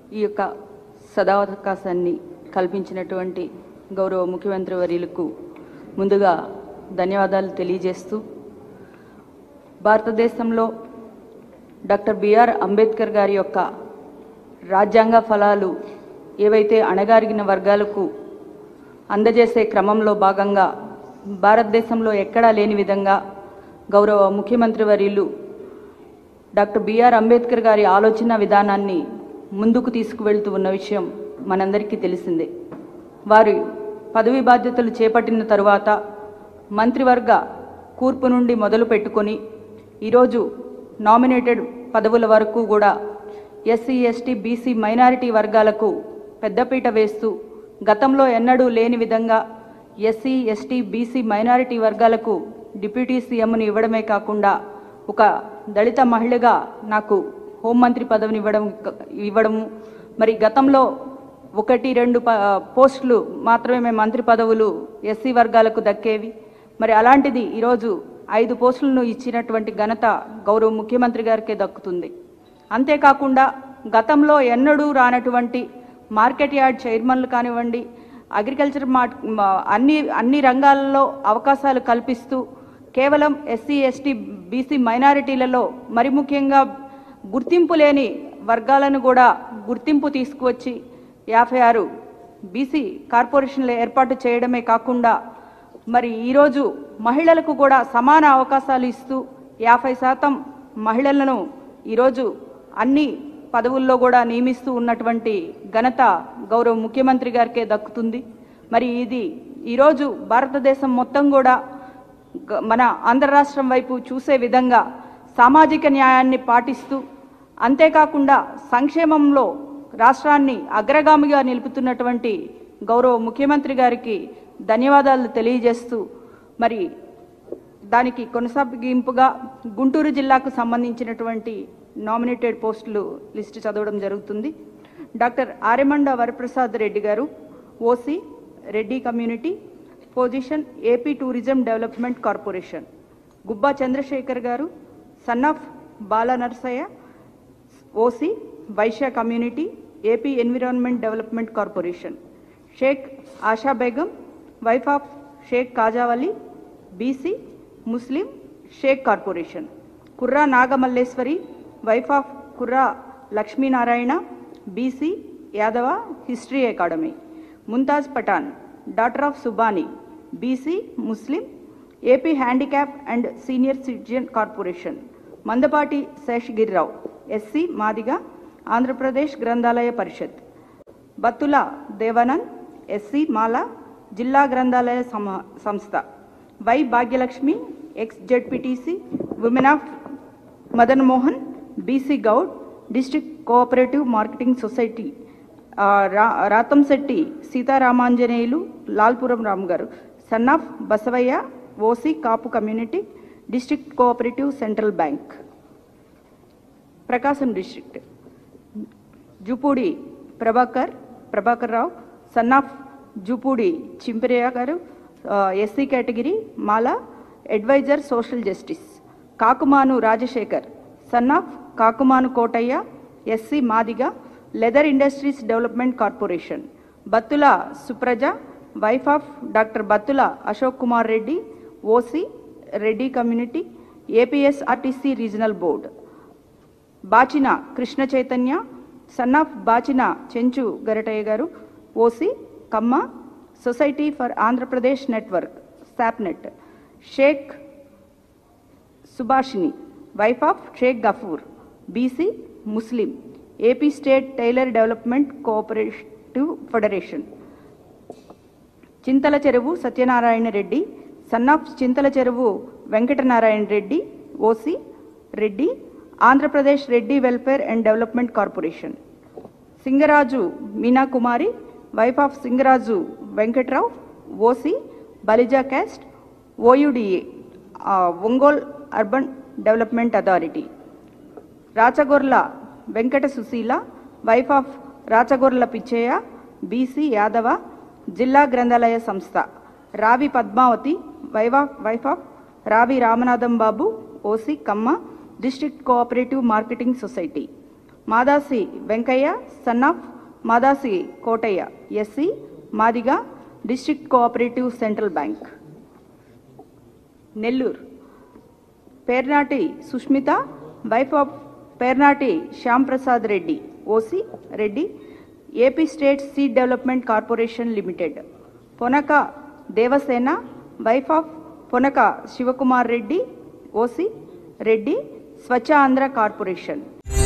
ఈ యొక్క సదావకాశాన్ని కల్పించినటువంటి గౌరవ ముఖ్యమంత్రి వర్యులకు ముందుగా ధన్యవాదాలు తెలియజేస్తూ భారతదేశంలో డాక్టర్ బిఆర్ అంబేద్కర్ గారి యొక్క రాజ్యాంగ ఫలాలు ఏవైతే అణగారిన వర్గాలకు అందజేసే క్రమంలో భాగంగా భారతదేశంలో ఎక్కడా లేని విధంగా గౌరవ ముఖ్యమంత్రి వర్యులు డాక్టర్ బిఆర్ అంబేద్కర్ గారి ఆలోచన విధానాన్ని ముందుకు తీసుకువెళ్తూ ఉన్న విషయం మనందరికీ తెలిసిందే వారి పదవి బాధ్యతలు చేపట్టిన తరువాత మంత్రివర్గ కూర్పు నుండి మొదలు పెట్టుకొని ఈరోజు నామినేటెడ్ పదవుల వరకు కూడా ఎస్సీ ఎస్టీ బీసీ మైనారిటీ వర్గాలకు పెద్దపీట వేస్తూ గతంలో ఎన్నడూ లేని విధంగా ఎస్సీ ఎస్టీ బీసీ మైనారిటీ వర్గాలకు డిప్యూటీ సీఎంను ఇవ్వడమే కాకుండా ఒక దళిత మహిళగా నాకు హోంమంత్రి పదవిని ఇవ్వడం ఇవ్వడము మరి గతంలో ఒకటి రెండు ప పోస్టులు మాత్రమే మంత్రి పదవులు ఎస్సీ వర్గాలకు దక్కేవి మరి అలాంటిది ఈరోజు ఐదు పోస్టులను ఇచ్చినటువంటి ఘనత గౌరవ ముఖ్యమంత్రి గారికే దక్కుతుంది అంతేకాకుండా గతంలో ఎన్నడూ రానటువంటి మార్కెట్ యార్డ్ చైర్మన్లు కానివ్వండి అగ్రికల్చర్ మార్ట్ మా- అన్ని అన్ని రంగాలలో అవకాశాలు కల్పిస్తూ కేవలం ఎస్సీ ఎస్టీ బీసీ మైనారిటీలలో మరి ముఖ్యంగా గుర్తింపు లేని వర్గాలను కూడా గుర్తింపు తీసుకువచ్చి యాభై ఆరు బీసీ కార్పొరేషన్లు ఏర్పాటు చేయడమే కాకుండా మరి ఈరోజు మహిళలకు కూడా సమాన అవకాశాలు ఇస్తూ యాభై శాతం మహిళలను ఈరోజు అన్ని పదవుల్లో కూడా నియమిస్తూ ఉన్నటువంటి ఘనత గౌరవ ముఖ్యమంత్రి గారికే దక్కుతుంది మరి ఇది ఈరోజు భారతదేశం మొత్తం కూడా గ- మన ఆంధ్ర రాష్ట్రం వైపు చూసే విధంగా సామాజిక న్యాయాన్ని పాటిస్తూ అంతేకాకుండా సంక్షేమంలో రాష్ట్రాన్ని అగ్రగామిగా నిలుపుతున్నటువంటి గౌరవ ముఖ్యమంత్రి గారికి ధన్యవాదాలు తెలియజేస్తూ మరి దానికి కొనసాగింపుగా గుంటూరు జిల్లాకు సంబంధించినటువంటి నామినేటెడ్ పోస్టులు లిస్టు చదవడం జరుగుతుంది డాక్టర్ ఆర్యమండ వరప్రసాద్ రెడ్డి గారు OC Reddy community position AP tourism development corporation గుబ్బా Chandrasekhar గారు son of Bala Narsaiah OC Vysya community AP environment development corporation Sheikh Asha Begum wife of Sheikh Khajavali BC Muslim Sheikh corporation Kurra Nagamalleswari wife of Kurra Lakshminarayana BC Yadava history academy Mumtaz Pathan daughter of Subhani BC Muslim AP handicap and senior citizen corporation మందపాటి Seshagiri Rao SC Madiga Andhra Pradesh గ్రంథాలయ పరిషత్ Battula Devanand SC మాల జిల్లా గ్రంథాలయ సమ- సంస్థ Y Bhagyalakshmi ex ZPTC women of Madan Mohan BC Goud district cooperative marketing society ఆ, రా రాతంశెట్టి సీతారామాంజనేయులు లాల్పురం రామ్ గారు son of Basavaiah OC Kapu community district cooperative central bank Prakasam district Jupudi Prabhakar Prabhakar Rao son of Jupudi Chimpiraiah గారు SC category Mala adviser social justice Kakumanu Rajasekhar son of Kakumanu Kotaiah SC Madiga leather industries development corporation Battula Supraja wife of doctor Battula Ashok Kumar Reddy OC Reddy community APSRTC regional board Bachina Krishna Chaitanya son of Bachina Chenchu Garataiah garu OC Kamma society for Andhra Pradesh network SAPNET Shaik Subhashini wife of Shaik Gafoor BC Muslim AP state tailor development cooperative federation Chintala Cheruvu Satyanarayana Reddy son of Chintala Cheruvu Venkatanarayana Reddy OC Reddy Andhra Pradesh Reddy welfare and development corporation Singaraju Meena Kumari wife of Singaraju Venkatrao OC Balija caste OUDA Ongole urban development authority Rachagorla Venkata Susheela wife of Rachagorla Pichaiah BC Yadava జిల్లా గ్రంథాలయ సంస్థ Ravi Padmavathi wife of wife of Ravi Ramanatham Babu OC Kamma district cooperative marketing society Madasi Venkaiah son of Madasi Kotaiah SC Madiga district cooperative central bank Nellore Pernati Sushmitha wife of Pernati Shyam Prasad Reddy OC Reddy AP state seed development corporation limited Ponaka Devasena wife of Ponaka Sivakumar Reddy OC Reddy Swachh Andhra corporation